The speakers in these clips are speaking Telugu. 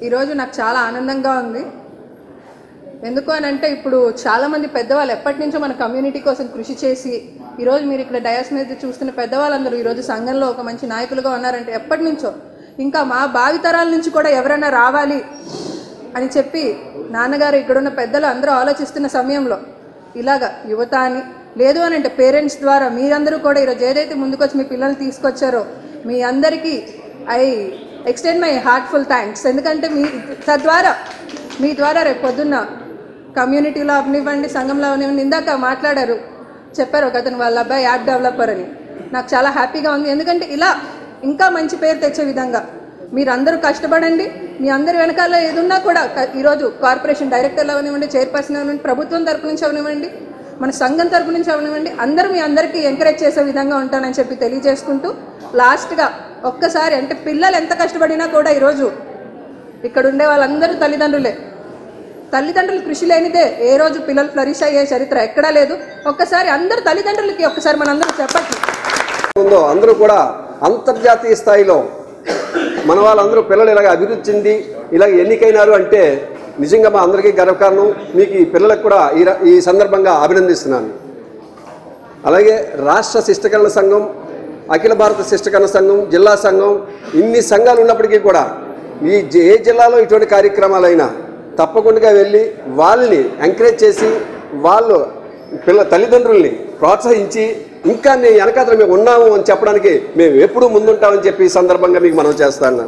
ఈరోజు నాకు చాలా ఆనందంగా ఉంది ఎందుకు అని అంటే ఇప్పుడు చాలామంది పెద్దవాళ్ళు ఎప్పటి నుంచో మన కమ్యూనిటీ కోసం కృషి చేసి ఈరోజు మీరు ఇక్కడ డయాస్ మీద చూస్తున్న పెద్దవాళ్ళందరూ ఈరోజు సంఘంలో ఒక మంచి నాయకులుగా ఉన్నారంటే ఎప్పటి నుంచో ఇంకా మా భావితరాల నుంచి కూడా ఎవరైనా రావాలి అని చెప్పి నాన్నగారు ఇక్కడున్న పెద్దలు అందరూ ఆలోచిస్తున్న సమయంలో ఇలాగా యువత అని లేదు అని అంటే పేరెంట్స్ ద్వారా మీరందరూ కూడా ఈరోజు ఏదైతే ముందుకొచ్చి మీ పిల్లల్ని తీసుకొచ్చారో మీ అందరికీ I extend my heartful thanks ఎందుకంటే మీ తద్వారా మీ ద్వారా రేపు పొద్దున్న కమ్యూనిటీలో అవనివ్వండి సంఘంలో అవనివ్వండి ఇందాక మాట్లాడారు చెప్పారు ఒక అతను వాళ్ళ అబ్బాయి యాప్ డెవలపర్ అని నాకు చాలా హ్యాపీగా ఉంది ఎందుకంటే ఇలా ఇంకా మంచి పేరు తెచ్చే విధంగా మీరందరూ కష్టపడండి మీ అందరి వెనకాల ఏదున్నా కూడా క- ఈరోజు కార్పొరేషన్ డైరెక్టర్లు అవనివ్వండి చైర్పర్సన్ అవనివ్వండి ప్రభుత్వం తరపు నుంచి అవనివ్వండి మన సంఘం తరపు నుంచి అవనివ్వండి అందరూ మీ అందరికీ ఎంకరేజ్ చేసే విధంగా ఉంటానని చెప్పి తెలియజేసుకుంటూ లాస్ట్గా ఒక్కసారి అంటే పిల్లలు ఎంత కష్టపడినా కూడా ఈరోజు ఇక్కడ ఉండే వాళ్ళందరూ తల్లిదండ్రులే తల్లిదండ్రుల కృషి లేనిదే ఏ రోజు పిల్లలు ఫ్లరిష్ అయ్యే చరిత్ర ఎక్కడా లేదు ఒక్కసారి అందరు తల్లిదండ్రులకి ఒక్కసారి మనందరూ చెప్పట్లు ఉందో అందరూ కూడా అంతర్జాతీయ స్థాయిలో మన వాళ్ళందరూ పిల్లలు ఇలాగ అభివృద్ధి చెంది ఇలాగ ఎన్నికైనారు అంటే నిజంగా మా అందరికీ గర్వకారణం మీకు ఈ పిల్లలకు కూడా ఈ ర- ఈ సందర్భంగా అభినందిస్తున్నాను అలాగే రాష్ట్ర శిష్టకరణ సంఘం అఖిల భారత శిష్టకరణ సంఘం జిల్లా సంఘం ఇన్ని సంఘాలు ఉన్నప్పటికీ కూడా ఈ జి- ఏ జిల్లాలో ఇటువంటి కార్యక్రమాలైనా తప్పకుండా వెళ్ళి వాళ్ళని ఎంకరేజ్ చేసి వాళ్ళు పిల్ల తల్లిదండ్రుల్ని ప్రోత్సహించి ఇంకా మేము వెనకాతల మేము ఉన్నాము అని చెప్పడానికి మేము ఎప్పుడూ ముందుంటామని చెప్పి ఈ సందర్భంగా మీకు మనం చేస్తాను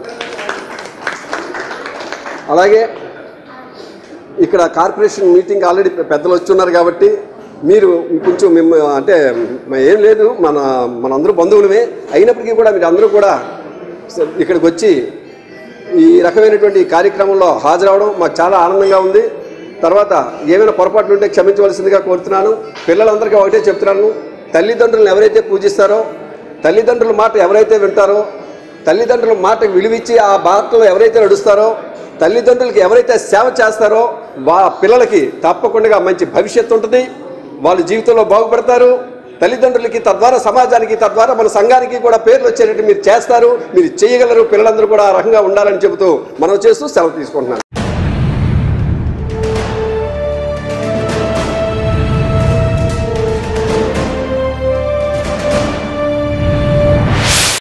అలాగే ఇక్కడ కార్పొరేషన్ మీటింగ్ ఆల్రెడీ పెద్దలు వచ్చున్నారు కాబట్టి మీరు కొంచెం మేము అంటే మ- ఏం లేదు మన మనందరూ బంధువులమే అయినప్పటికీ కూడా మీరు అందరూ కూడా స- ఇక్కడికి వచ్చి ఈ రకమైనటువంటి కార్యక్రమంలో హాజరవడం మాకు చాలా ఆనందంగా ఉంది తర్వాత ఏమైనా పొరపాట్లు ఉంటే క్షమించవలసిందిగా కోరుతున్నాను పిల్లలందరికీ ఒకటే చెప్తున్నాను తల్లిదండ్రులను ఎవరైతే పూజిస్తారో తల్లిదండ్రుల మాట ఎవరైతే వింటారో తల్లిదండ్రుల మాట విలువిచ్చి ఆ బాటలో ఎవరైతే నడుస్తారో తల్లిదండ్రులకి ఎవరైతే సేవ చేస్తారో వా పిల్లలకి తప్పకుండా మంచి భవిష్యత్తు ఉంటుంది వాళ్ళ జీవితంలో బాగుపడతారు తల్లిదండ్రులకి తద్వారా సమాజానికి తద్వారా మన సంఘానికి కూడా పేర్లు వచ్చేటట్టు మీరు చేస్తారు మీరు చేయగలరు పిల్లలందరూ కూడా ఆ రకంగా ఉండాలని చెబుతూ మనం చేస్తూ సెలవు తీసుకుంటున్నాను